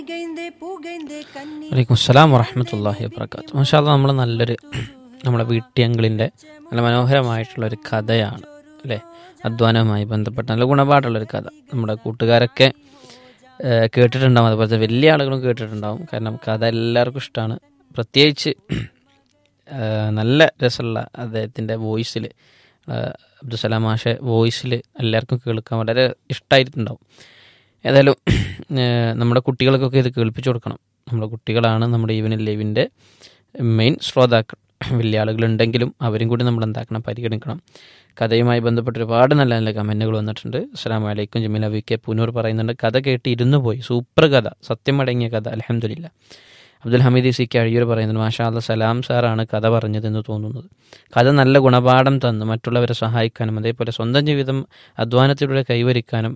വലൈക്കും അസ്സലാം വറഹമത്തല്ലാഹി വാബർക്കാത്തു മാഷാല്ല നമ്മൾ നല്ലൊരു നമ്മളെ വീട്ടിയങ്കിളിൻ്റെ നല്ല മനോഹരമായിട്ടുള്ള ഒരു കഥയാണ് അല്ലേ അധ്വാനവുമായി ബന്ധപ്പെട്ട നല്ല ഗുണപാഠമുള്ളൊരു കഥ നമ്മുടെ കൂട്ടുകാരൊക്കെ ഏഹ്, കേട്ടിട്ടുണ്ടാവും അതുപോലെ തന്നെ വലിയ ആളുകളും കേട്ടിട്ടുണ്ടാവും കാരണം കഥ എല്ലാവർക്കും ഇഷ്ടമാണ് പ്രത്യേകിച്ച് ഏഹ്, നല്ല രസമുള്ള അദ്ദേഹത്തിൻ്റെ വോയിസിൽ അബ്ദുസലാം മാഷെ വോയിസിൽ എല്ലാവർക്കും കേൾക്കാൻ വളരെ ഇഷ്ടമായിട്ടുണ്ടാവും ഏതായാലും ഏഹ്, നമ്മുടെ കുട്ടികൾക്കൊക്കെ ഇത് കേൾപ്പിച്ചു കൊടുക്കണം നമ്മുടെ കുട്ടികളാണ് നമ്മുടെ ഈവൻ ലൈവിൻ്റെ മെയിൻ ശ്രോതാക്കൾ വലിയ ആളുകളുണ്ടെങ്കിലും അവരും കൂടി നമ്മൾ എന്താക്കണം പരിഗണിക്കണം കഥയുമായി ബന്ധപ്പെട്ട് ഒരുപാട് നല്ല നല്ല കമൻറ്റുകൾ വന്നിട്ടുണ്ട് അസ്സാം വലൈക്കും ജമീല വി കെ പുനൂർ പറയുന്നുണ്ട് കഥ കേട്ട് ഇരുന്നു പോയി സൂപ്പർ കഥ സത്യം അടങ്ങിയ കഥ അലഹമില്ല അബ്ദുൽ ഹമീദ് സി കെ അഴിയൂർ പറയുന്നുണ്ട് മാഷാ അല്ല സലാം സാറാണ് കഥ പറഞ്ഞതെന്ന് തോന്നുന്നത് കഥ നല്ല ഗുണപാഠം തന്ന് മറ്റുള്ളവരെ സഹായിക്കാനും അതേപോലെ സ്വന്തം ജീവിതം അധ്വാനത്തിലൂടെ കൈവരിക്കാനും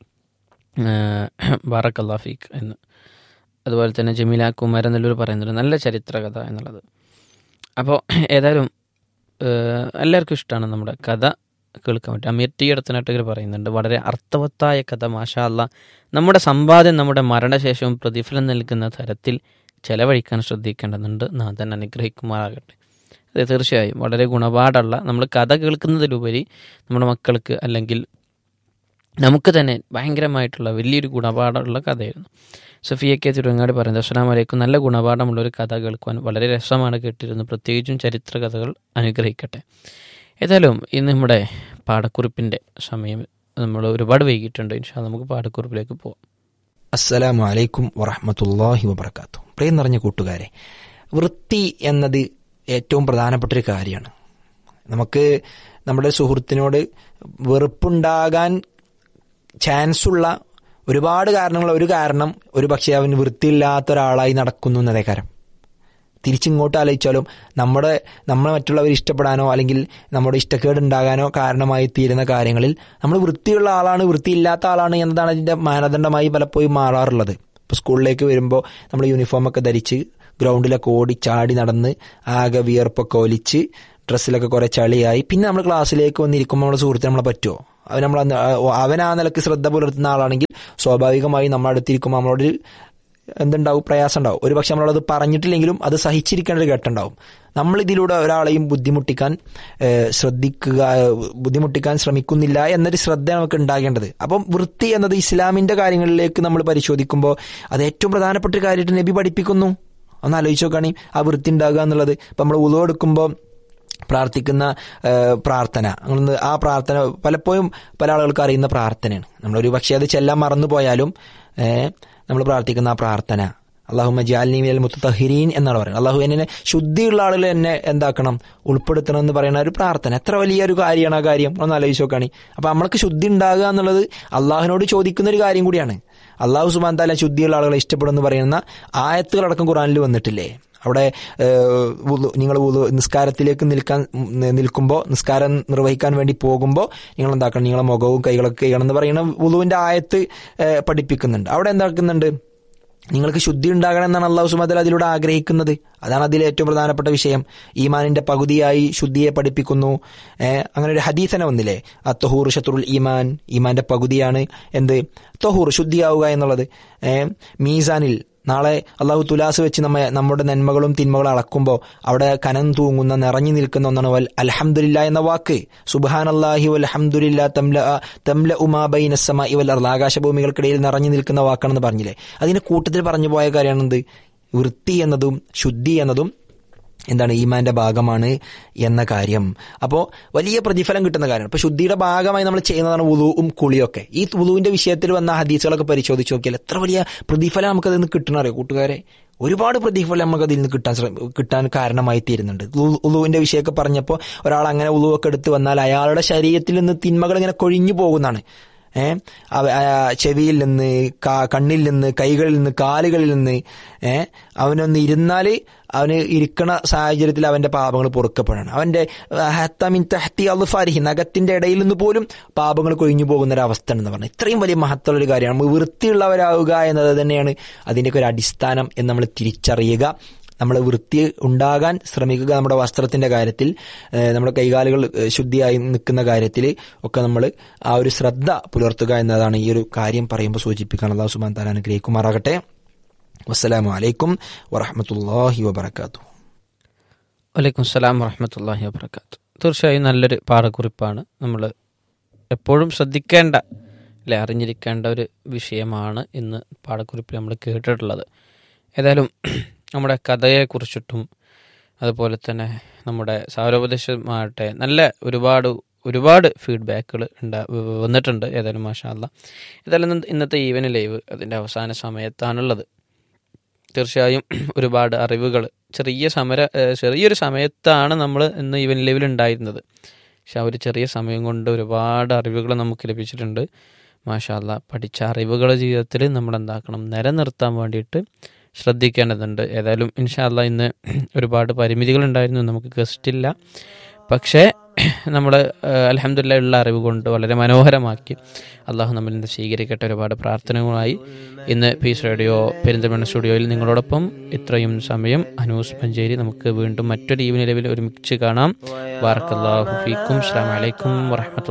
ബാറക്കല്ലാ ഫീഖ് എന്ന് അതുപോലെ തന്നെ ജമീല കുമാരൻ നെല്ലൂർ പറയുന്നുണ്ട് നല്ല ചരിത്ര കഥ എന്നുള്ളത് അപ്പോൾ ഏതായാലും ഏഹ്, എല്ലാവർക്കും ഇഷ്ടമാണ് നമ്മുടെ കഥ കേൾക്കാൻ പറ്റും അമീർ ടി അടുത്തനാട്ടുകർ പറയുന്നുണ്ട് വളരെ അർത്ഥവത്തായ കഥ മാഷാ അല്ല നമ്മുടെ സമ്പാദ്യം നമ്മുടെ മരണശേഷവും പ്രതിഫലം നൽകുന്ന തരത്തിൽ ചെലവഴിക്കാൻ ശ്രദ്ധിക്കേണ്ടതുണ്ട് നാഥൻ അനുഗ്രഹിക്കുമാറാകട്ടെ അതെ തീർച്ചയായും വളരെ ഗുണപാഠമുള്ള നമ്മൾ കഥ കേൾക്കുന്നതിലുപരി നമ്മുടെ മക്കൾക്ക് അല്ലെങ്കിൽ നമുക്ക് തന്നെ ഭയങ്കരമായിട്ടുള്ള വലിയൊരു ഗുണപാഠമുള്ള കഥയായിരുന്നു സഫിയ കെ തിരുവങ്ങാട് പറയുന്നത് അസ്സലാം വലൈക്കും നല്ല ഗുണപാഠമുള്ള ഒരു കഥ കേൾക്കുവാൻ വളരെ രസമാണ് കേട്ടിരുന്നത് പ്രത്യേകിച്ചും ചരിത്ര കഥകൾ അനുഗ്രഹിക്കട്ടെ ഏതായാലും ഇന്ന് നമ്മുടെ പാഠക്കുറിപ്പിൻ്റെ സമയം നമ്മൾ ഒരുപാട് വൈകിട്ടുണ്ട് ഇൻഷാ നമുക്ക് പാഠക്കുറിപ്പിലേക്ക് പോവാം അസ്സലാമു അലൈക്കും വറഹമത്തല്ലാഹി വബർക്കാത്തു പ്രിയം നിറഞ്ഞ കൂട്ടുകാരെ വൃത്തി എന്നത് ഏറ്റവും പ്രധാനപ്പെട്ട ഒരു കാര്യമാണ് നമുക്ക് നമ്മുടെ സുഹൃത്തിനോട് വെറുപ്പുണ്ടാകാൻ ചാൻസ് ഉള്ള ഒരുപാട് കാരണങ്ങൾ ഒരു കാരണം ഒരു പക്ഷേ അവൻ വൃത്തിയില്ലാത്ത ഒരാളായി നടക്കുന്നു എന്നതേ കാരം തിരിച്ചിങ്ങോട്ട് ആലോചിച്ചാലും നമ്മുടെ നമ്മളെ മറ്റുള്ളവർ ഇഷ്ടപ്പെടാനോ അല്ലെങ്കിൽ നമ്മുടെ ഇഷ്ടക്കേട് ഉണ്ടാകാനോ കാരണമായി തീരുന്ന കാര്യങ്ങളിൽ നമ്മൾ വൃത്തിയുള്ള ആളാണ് വൃത്തിയില്ലാത്ത ആളാണ് എന്നതാണ് അതിൻ്റെ മാനദണ്ഡമായി പലപ്പോഴും മാറാറുള്ളത് ഇപ്പോൾ സ്കൂളിലേക്ക് വരുമ്പോൾ നമ്മൾ യൂണിഫോമൊക്കെ ധരിച്ച് ഗ്രൗണ്ടിലൊക്കെ ഓടി ചാടി നടന്ന് ആകെ വിയർപ്പൊക്കെ ഒലിച്ച് ഡ്രസ്സിലൊക്കെ കുറേ ചളിയായി പിന്നെ നമ്മൾ ക്ലാസ്സിലേക്ക് വന്നിരിക്കുമ്പോൾ നമ്മുടെ സുഹൃത്തിന് നമ്മളെ പറ്റുമോ അവൻ നമ്മൾ അവൻ ആ നിലക്ക് ശ്രദ്ധ പുലർത്തുന്ന ആളാണെങ്കിൽ സ്വാഭാവികമായി നമ്മൾ അടുത്തിരിക്കുമ്പോൾ നമ്മളോട് എന്തുണ്ടാവും പ്രയാസം ഉണ്ടാവും ഒരു പക്ഷെ നമ്മളത് പറഞ്ഞിട്ടില്ലെങ്കിലും അത് സഹിച്ചിരിക്കേണ്ട ഒരു ഘട്ടമുണ്ടാവും നമ്മൾ ഇതിലൂടെ ഒരാളെയും ബുദ്ധിമുട്ടിക്കാൻ ഏഹ്, ശ്രദ്ധിക്കുക ഏഹ്, ബുദ്ധിമുട്ടിക്കാൻ ശ്രമിക്കുന്നില്ല എന്നൊരു ശ്രദ്ധ നമുക്ക് ഉണ്ടാകേണ്ടത് അപ്പം വൃത്തി എന്നത് ഇസ്ലാമിന്റെ കാര്യങ്ങളിലേക്ക് നമ്മൾ പരിശോധിക്കുമ്പോൾ അത് ഏറ്റവും പ്രധാനപ്പെട്ട ഒരു കാര്യമായിട്ട് നബി പഠിപ്പിക്കുന്നു ഒന്ന് ആലോചിച്ച് നോക്കുകയാണെങ്കിൽ ആ വൃത്തി ഉണ്ടാകുക എന്നുള്ളത് ഇപ്പം നമ്മൾ ഉളവ് എടുക്കുമ്പോൾ പ്രാർത്ഥിക്കുന്ന ഏഹ്, പ്രാർത്ഥന അങ്ങനൊന്ന് ആ പ്രാർത്ഥന പലപ്പോഴും പല ആളുകൾക്ക് അറിയുന്ന പ്രാർത്ഥനയാണ് നമ്മളൊരു പക്ഷേ അത് ചെല്ലാൻ മറന്നു പോയാലും ഏഹ്, നമ്മൾ പ്രാർത്ഥിക്കുന്ന ആ പ്രാർത്ഥന അള്ളാഹു മജാലിനി മിനൽ മുത്തഹിരീൻ എന്നാണ് പറയുന്നത് അള്ളാഹു എന്നെ ശുദ്ധിയുള്ള ആളുകൾ എന്നെ എന്താക്കണം ഉൾപ്പെടുത്തണം എന്ന് പറയുന്ന ഒരു പ്രാർത്ഥന എത്ര വലിയൊരു കാര്യമാണ് ആ കാര്യം ഒന്ന് ആലോചിച്ച് നോക്കുകയാണെങ്കിൽ അപ്പൊ നമ്മൾക്ക് ശുദ്ധി ഉണ്ടാകുക എന്നുള്ളത് അള്ളാഹുവിനോട് ചോദിക്കുന്ന ഒരു കാര്യം കൂടിയാണ് അള്ളാഹു സുബാൻ താല ശുദ്ധിയുള്ള ആളുകളെ ഇഷ്ടപ്പെടുമെന്ന് പറയുന്ന ആയത്തുകളടക്കം ഖുറാനിൽ വന്നിട്ടില്ലേ അവിടെ നിങ്ങൾ നിസ്കാരത്തിലേക്ക് നിൽക്കാൻ നിൽക്കുമ്പോൾ നിസ്കാരം നിർവഹിക്കാൻ വേണ്ടി പോകുമ്പോൾ നിങ്ങൾ എന്താക്കണം നിങ്ങളെ മുഖവും കൈകളൊക്കെ ചെയ്യണം എന്ന് പറയുന്ന വുളുവിന്റെ ആയത്ത് ഏഹ്, പഠിപ്പിക്കുന്നുണ്ട് അവിടെ എന്താക്കുന്നുണ്ട് നിങ്ങൾക്ക് ശുദ്ധി ഉണ്ടാകണം എന്നാണ് അള്ളാഹു സുമതല അതിലൂടെ ആഗ്രഹിക്കുന്നത് അതാണ് അതിലെ ഏറ്റവും പ്രധാനപ്പെട്ട വിഷയം ഈമാനിന്റെ പകുതിയായി ശുദ്ധിയെ പഠിപ്പിക്കുന്നു ഏഹ്, അങ്ങനെ ഒരു ഹദീസന വന്നില്ലേ ആ തൊഹൂർ ഷത്തുറുൽ ഈമാൻ ഈമാന്റെ പകുതിയാണ് എന്ത് തൊഹൂർ ശുദ്ധിയാവുക എന്നുള്ളത് ഏഹ്, മീസാനിൽ നാളെ അള്ളാഹു തുലാസ് വെച്ച് നമ്മെ നമ്മുടെ നന്മകളും തിന്മകളും അളക്കുമ്പോൾ അവിടെ കനം തൂങ്ങുന്ന നിറഞ്ഞു നിൽക്കുന്ന ഒന്നാണ് വൽ അൽഹംദുലില്ല എന്ന വാക്ക് സുബാൻ അള്ളാഹി വൽഹംദുലില്ല തംല തംല ഉമാബൈനസമ ഇവൽ അർള ആകാശഭൂമികൾക്കിടയിൽ നിറഞ്ഞു നിൽക്കുന്ന വാക്കാണെന്ന് പറഞ്ഞില്ലേ അതിന്റെ കൂട്ടത്തിൽ പറഞ്ഞു പോയ കാര്യമാണെന്ത് വൃത്തി എന്നതും ശുദ്ധി എന്നതും എന്താണ് ഈമാന്റെ ഭാഗമാണ് എന്ന കാര്യം അപ്പോൾ വലിയ പ്രതിഫലം കിട്ടുന്ന കാര്യമാണ് ഇപ്പോൾ ശുദ്ധിയുടെ ഭാഗമായി നമ്മൾ ചെയ്യുന്നതാണ് ഉളുവും കുളിയൊക്കെ ഈ ഉളുവിന്റെ വിഷയത്തിൽ വന്ന ഹദീസുകളൊക്കെ പരിശോധിച്ച് നോക്കിയാൽ എത്ര വലിയ പ്രതിഫലം നമുക്കതിൽ നിന്ന് കിട്ടണറിയോ കൂട്ടുകാരെ ഒരുപാട് പ്രതിഫലം നമുക്ക് അതിൽ നിന്ന് കിട്ടാൻ ശ്രമ കിട്ടാൻ കാരണമായി തീരുന്നുണ്ട് ഉളു- ഉളുവിന്റെ വിഷയമൊക്കെ പറഞ്ഞപ്പോൾ ഒരാൾ അങ്ങനെ ഉളുവൊക്കെ എടുത്ത് വന്നാൽ അയാളുടെ ശരീരത്തിൽ നിന്ന് തിന്മകൾ ഇങ്ങനെ കൊഴിഞ്ഞു പോകുന്നതാണ് ഏഹ് ചെവിയിൽ നിന്ന് കാ- കണ്ണിൽ നിന്ന് കൈകളിൽ നിന്ന് കാലുകളിൽ നിന്ന് ഏഹ് അവനൊന്ന് ഇരുന്നാൽ അവന് ഇരിക്കണ സാഹചര്യത്തിൽ അവന്റെ പാപങ്ങൾ പൊറുക്കപ്പെടണം അവന്റെ ഹത്തമിൻ തഹത്തി അൽഫാരിഹി നഖത്തിന്റെ ഇടയിൽ നിന്ന് പോലും പാപങ്ങൾ കൊഴിഞ്ഞു പോകുന്ന ഒരു അവസ്ഥ എന്ന് പറഞ്ഞാൽ ഇത്രയും വലിയ മഹത്തുള്ള ഒരു കാര്യമാണ് നമ്മൾ വൃത്തിയുള്ളവരാവുക എന്നത് തന്നെയാണ് അതിൻ്റെയൊക്കെ ഒരു അടിസ്ഥാനം എന്ന് നമ്മൾ തിരിച്ചറിയുക നമ്മൾ വൃത്തി ഉണ്ടാകാൻ ശ്രമിക്കുക നമ്മുടെ വസ്ത്രത്തിന്റെ കാര്യത്തിൽ ഏഹ് നമ്മുടെ കൈകാലുകൾ ഏഹ് ശുദ്ധിയായി നിൽക്കുന്ന കാര്യത്തിൽ ഒക്കെ നമ്മൾ ആ ഒരു ശ്രദ്ധ പുലർത്തുക എന്നതാണ് ഈ ഒരു കാര്യം പറയുമ്പോൾ സൂചിപ്പിക്കാൻ അള്ളാഹു സുബാൻ താൻ അനുഗ്രഹിക്കുമാറാകട്ടെ വസ്സലാമു അലൈക്കും വറഹമത്തല്ലാഹി വബർക്കാത്തു വലൈക്കും സ്സലാം വറഹമത്തല്ലാഹി വാബർക്കാത്തു തീർച്ചയായും നല്ലൊരു പാഠക്കുറിപ്പാണ് നമ്മൾ എപ്പോഴും ശ്രദ്ധിക്കേണ്ട അല്ലെ അറിഞ്ഞിരിക്കേണ്ട ഒരു വിഷയമാണ് ഇന്ന് പാഠക്കുറിപ്പിൽ നമ്മൾ കേട്ടിട്ടുള്ളത് ഏതായാലും നമ്മുടെ കഥയെക്കുറിച്ചിട്ടും അതുപോലെ തന്നെ നമ്മുടെ സാരോപദേശമാകട്ടെ നല്ല ഒരുപാട് ഒരുപാട് ഫീഡ്ബാക്കുകൾ ഉണ്ടാ വന്നിട്ടുണ്ട് ഏതായാലും മാഷാ അല്ല ഏതായാലും ഇന്ന് ഇന്നത്തെ ഈവൻ ലൈവ് അതിൻ്റെ അവസാന സമയത്താണുള്ളത് തീർച്ചയായും ഒരുപാട് അറിവുകൾ ചെറിയ സമര ഏഹ് ചെറിയൊരു സമയത്താണ് നമ്മൾ ഇന്ന് ഈവൻ ലൈവിൽ ഉണ്ടായിരുന്നത് പക്ഷെ ആ ഒരു ചെറിയ സമയം കൊണ്ട് ഒരുപാട് അറിവുകൾ നമുക്ക് ലഭിച്ചിട്ടുണ്ട് മാഷാല്ല പഠിച്ച അറിവുകൾ ജീവിതത്തിൽ നമ്മൾ എന്താക്കണം നിലനിർത്താൻ വേണ്ടിയിട്ട് ശ്രദ്ധിക്കേണ്ടതുണ്ട് ഏതായാലും ഇൻഷാല്ല ഇന്ന് ഒരുപാട് പരിമിതികൾ ഉണ്ടായിരുന്നു നമുക്ക് ഗസ്റ്റ് ഇല്ല പക്ഷേ നമ്മൾ അലഹമില്ല ഉള്ള അറിവ് കൊണ്ട് വളരെ മനോഹരമാക്കി അള്ളാഹു നമ്മിൽ നിന്ന് സ്വീകരിക്കട്ടെ ഒരുപാട് പ്രാർത്ഥനകളുമായി ഇന്ന് പീസ് റേഡിയോ പെരിന്തൽമണ്ണ സ്റ്റുഡിയോയിൽ നിങ്ങളോടൊപ്പം ഇത്രയും സമയം അനൂസ് മഞ്ചേരി നമുക്ക് വീണ്ടും മറ്റൊരു ഈവൻ ലെവലിൽ ഒരുമിച്ച് കാണാം വാർക്കല്ലാഹു ഫീക്കും അസ്സാം വലൈക്കും വറഹമത്തുള്ള